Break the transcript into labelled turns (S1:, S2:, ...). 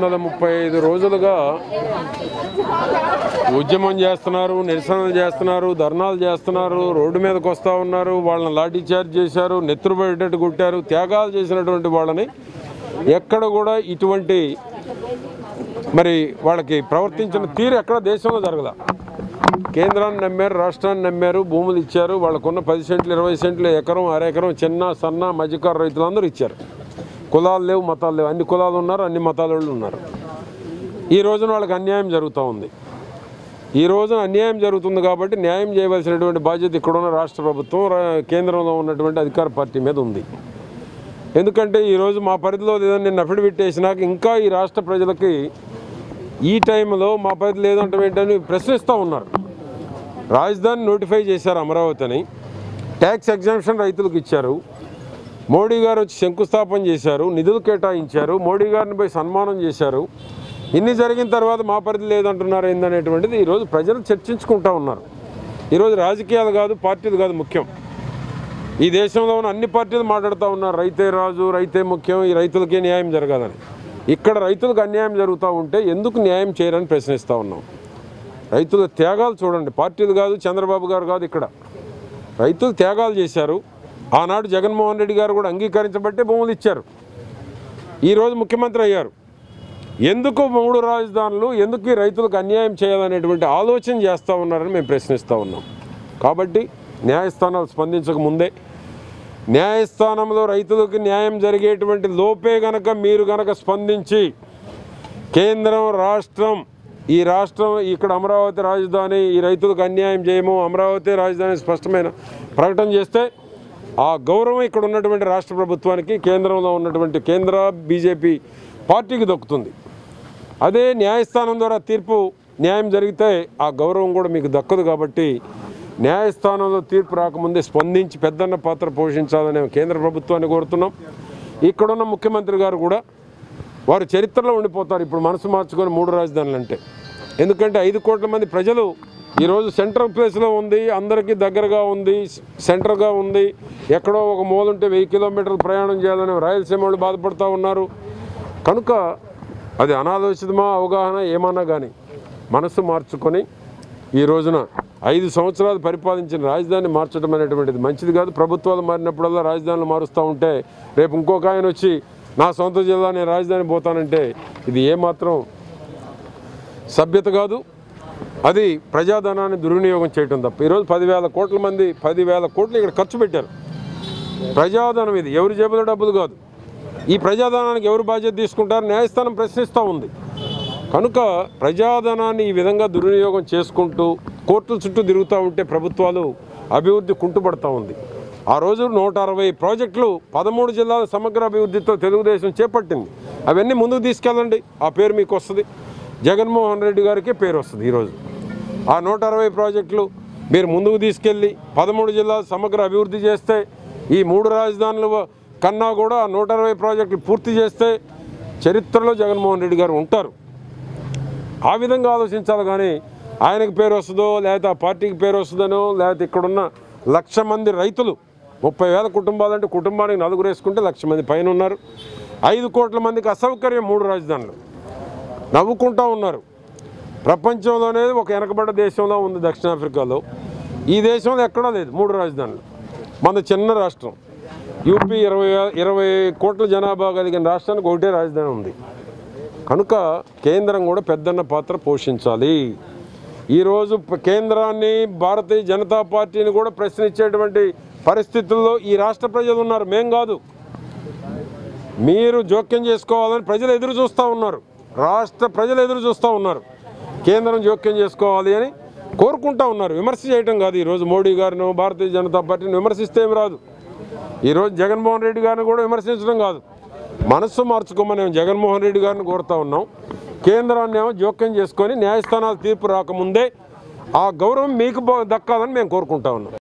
S1: వందల ముప్పై ఐదు రోజులుగా ఉద్యమం చేస్తున్నారు నిరసనలు చేస్తున్నారు ధర్నాలు చేస్తున్నారు రోడ్డు మీదకి వస్తూ ఉన్నారు వాళ్ళని లాఠీ చార్జ్ చేశారు నెత్తురుబడేటట్టు కొట్టారు త్యాగాలు చేసినటువంటి వాళ్ళని ఎక్కడ కూడా ఇటువంటి మరి వాళ్ళకి ప్రవర్తించిన తీరు ఎక్కడ దేశంలో జరగల కేంద్రాన్ని నమ్మారు రాష్ట్రాన్ని నమ్మారు భూములు ఇచ్చారు వాళ్ళకున్న పది సెంట్లు ఇరవై సెంట్లు ఎకరం అరెకరం చిన్న సన్న మధ్యకారు రైతులందరూ ఇచ్చారు కులాలు లేవు మతాలు లేవు అన్ని కులాలు ఉన్నారు అన్ని మతాల వాళ్ళు ఉన్నారు ఈ రోజున వాళ్ళకి అన్యాయం జరుగుతూ ఉంది ఈ రోజున అన్యాయం జరుగుతుంది కాబట్టి న్యాయం చేయవలసినటువంటి బాధ్యత ఇక్కడున్న రాష్ట్ర ప్రభుత్వం రా- కేంద్రంలో ఉన్నటువంటి అధికార పార్టీ మీద ఉంది ఎందుకంటే ఈరోజు మా పరిధిలో లేదని నేను అఫిడవిట్ వేసినాక ఇంకా ఈ రాష్ట్ర ప్రజలకి ఈ టైంలో మా పరిధి లేదంటే ఏంటని ప్రశ్నిస్తూ ఉన్నారు రాజధాని నోటిఫై చేశారు అమరావతిని ట్యాక్స్ ఎగ్జామ్షన్ రైతులకు ఇచ్చారు మోడీ గారు వచ్చి శంకుస్థాపన చేశారు నిధులు కేటాయించారు మోడీ గారిని పోయి సన్మానం చేశారు ఇన్ని జరిగిన తర్వాత మా పరిధి లేదంటున్నారు ఏందనేటువంటిది ఈరోజు ప్రజలు చర్చించుకుంటా ఉన్నారు ఈరోజు రాజకీయాలు కాదు పార్టీలు కాదు ముఖ్యం ఈ దేశంలో ఉన్న అన్ని పార్టీలు మాట్లాడుతూ ఉన్నారు రైతే రాజు రైతే ముఖ్యం ఈ రైతులకే న్యాయం జరగాలని ఇక్కడ రైతులకు అన్యాయం జరుగుతూ ఉంటే ఎందుకు న్యాయం చేయరని ప్రశ్నిస్తూ ఉన్నాం రైతుల త్యాగాలు చూడండి పార్టీలు కాదు చంద్రబాబు గారు కాదు ఇక్కడ రైతులు త్యాగాలు చేశారు ఆనాడు జగన్మోహన్ రెడ్డి గారు కూడా అంగీకరించబట్టే భూములు ఇచ్చారు ఈరోజు ముఖ్యమంత్రి అయ్యారు ఎందుకు మూడు రాజధానులు ఎందుకు ఈ రైతులకు అన్యాయం చేయాలనేటువంటి ఆలోచన చేస్తూ ఉన్నారని మేము ప్రశ్నిస్తూ ఉన్నాం కాబట్టి న్యాయస్థానాలు స్పందించక ముందే న్యాయస్థానంలో రైతులకు న్యాయం జరిగేటువంటి లోపే గనక మీరు గనక స్పందించి కేంద్రం రాష్ట్రం ఈ రాష్ట్రం ఇక్కడ అమరావతి రాజధాని ఈ రైతులకు అన్యాయం చేయము అమరావతి రాజధాని స్పష్టమైన ప్రకటన చేస్తే ఆ గౌరవం ఇక్కడ ఉన్నటువంటి రాష్ట్ర ప్రభుత్వానికి కేంద్రంలో ఉన్నటువంటి కేంద్ర బీజేపీ పార్టీకి దక్కుతుంది అదే న్యాయస్థానం ద్వారా తీర్పు న్యాయం జరిగితే ఆ గౌరవం కూడా మీకు దక్కదు కాబట్టి న్యాయస్థానంలో తీర్పు రాకముందే స్పందించి పెద్దన్న పాత్ర పోషించాలని కేంద్ర ప్రభుత్వాన్ని కోరుతున్నాం ఇక్కడున్న ముఖ్యమంత్రి గారు కూడా వారు చరిత్రలో ఉండిపోతారు ఇప్పుడు మనసు మార్చుకొని మూడు రాజధానులు అంటే ఎందుకంటే ఐదు కోట్ల మంది ప్రజలు ఈరోజు సెంట్రల్ ప్లేస్లో ఉంది అందరికీ దగ్గరగా ఉంది సెంటర్గా ఉంది ఎక్కడో ఒక మూలంటే వెయ్యి కిలోమీటర్లు ప్రయాణం చేయాలని రాయలసీమ వాళ్ళు బాధపడుతూ ఉన్నారు కనుక అది అనాలోచితమా అవగాహన ఏమన్నా కానీ మనసు మార్చుకొని ఈ రోజున ఐదు సంవత్సరాలు పరిపాలించిన రాజధాని మార్చడం అనేటువంటిది మంచిది కాదు ప్రభుత్వాలు మారినప్పుడల్లా రాజధానులు మారుస్తూ ఉంటే రేపు ఇంకొక ఆయన వచ్చి నా సొంత జిల్లా నేను రాజధాని పోతానంటే ఇది ఏమాత్రం సభ్యత కాదు అది ప్రజాధనాన్ని దుర్వినియోగం చేయటం తప్ప ఈరోజు పదివేల కోట్ల మంది పదివేల కోట్లు ఇక్కడ ఖర్చు పెట్టారు ప్రజాధనం ఇది ఎవరి జేబులో డబ్బులు కాదు ఈ ప్రజాధనానికి ఎవరు బాధ్యత తీసుకుంటారు న్యాయస్థానం ప్రశ్నిస్తూ ఉంది కనుక ప్రజాధనాన్ని ఈ విధంగా దుర్వినియోగం చేసుకుంటూ కోర్టుల చుట్టూ తిరుగుతూ ఉంటే ప్రభుత్వాలు అభివృద్ధి కుంటుపడతా ఉంది ఆ రోజు నూట అరవై ప్రాజెక్టులు పదమూడు జిల్లాల సమగ్ర అభివృద్ధితో తెలుగుదేశం చేపట్టింది అవన్నీ ముందుకు తీసుకెళ్ళండి ఆ పేరు మీకు వస్తుంది జగన్మోహన్ రెడ్డి గారికి పేరు వస్తుంది ఈరోజు ఆ నూట అరవై ప్రాజెక్టులు మీరు ముందుకు తీసుకెళ్ళి పదమూడు జిల్లాల సమగ్ర అభివృద్ధి చేస్తే ఈ మూడు రాజధానుల కన్నా కూడా ఆ నూట అరవై ప్రాజెక్టులు పూర్తి చేస్తే చరిత్రలో జగన్మోహన్ రెడ్డి గారు ఉంటారు ఆ విధంగా ఆలోచించాలి కానీ ఆయనకి పేరు వస్తుందో లేకపోతే ఆ పార్టీకి పేరు వస్తుందనో లేకపోతే ఇక్కడున్న లక్ష మంది రైతులు ముప్పై వేల కుటుంబాలంటే కుటుంబానికి నలుగురు వేసుకుంటే లక్ష మంది పైన ఉన్నారు ఐదు కోట్ల మందికి అసౌకర్యం మూడు రాజధానులు నవ్వుకుంటా ఉన్నారు ప్రపంచంలోనే ఒక వెనకబడ్డ దేశంలో ఉంది దక్షిణాఫ్రికాలో ఈ దేశంలో ఎక్కడా లేదు మూడు రాజధానులు మన చిన్న రాష్ట్రం యూపీ ఇరవై ఇరవై కోట్ల జనాభా కలిగిన రాష్ట్రానికి ఒకటే రాజధాని ఉంది కనుక కేంద్రం కూడా పెద్దన్న పాత్ర పోషించాలి ఈరోజు ప- కేంద్రాన్ని భారతీయ జనతా పార్టీని కూడా ప్రశ్నించేటువంటి పరిస్థితుల్లో ఈ రాష్ట్ర ప్రజలు ఉన్నారు మేం కాదు మీరు జోక్యం చేసుకోవాలని ప్రజలు ఎదురు చూస్తూ ఉన్నారు రాష్ట్ర ప్రజలు ఎదురు చూస్తూ ఉన్నారు కేంద్రం జోక్యం చేసుకోవాలి అని కోరుకుంటా ఉన్నారు విమర్శ చేయటం కాదు ఈరోజు మోడీ గారిను భారతీయ జనతా పార్టీని విమర్శిస్తే ఏమి రాదు ఈరోజు జగన్మోహన్ రెడ్డి గారిని కూడా విమర్శించడం కాదు మనస్సు మార్చుకోమని మేము జగన్మోహన్ రెడ్డి గారిని కోరుతా ఉన్నాం కేంద్రాన్ని ఏమో జోక్యం చేసుకొని న్యాయస్థానాల తీర్పు రాకముందే ఆ గౌరవం మీకు బ- దక్కాలని మేము కోరుకుంటా ఉన్నాం